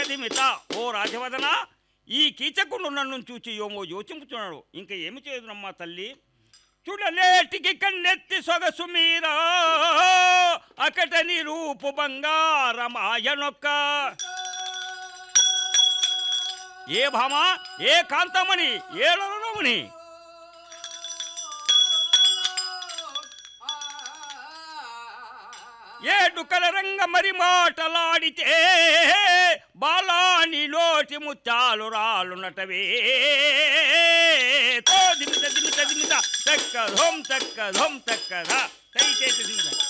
దిమిత ఓ రాజవదన ఈ కీచకుడు నన్ను చూచి యోమో యోచింపుతున్నాడు ఇంకా ఏమి చేయదునమ్మా తల్లి చూడలేటికి కన్నెత్తి సొగసు మీరా అకటని రూపు బంగారమాయనొక్క ఏ భామ ఏ కాంతమణి ఏ లలనమణి ఏడు కలరంగ మరి మాటలాడితే బాలాని నోటి ముత్యాలు రాలునటవే తో దిమిత దిమిత దిమిత తక్క ధోం తక్క ధోం తక్క ధ. దయచేసి దిమిత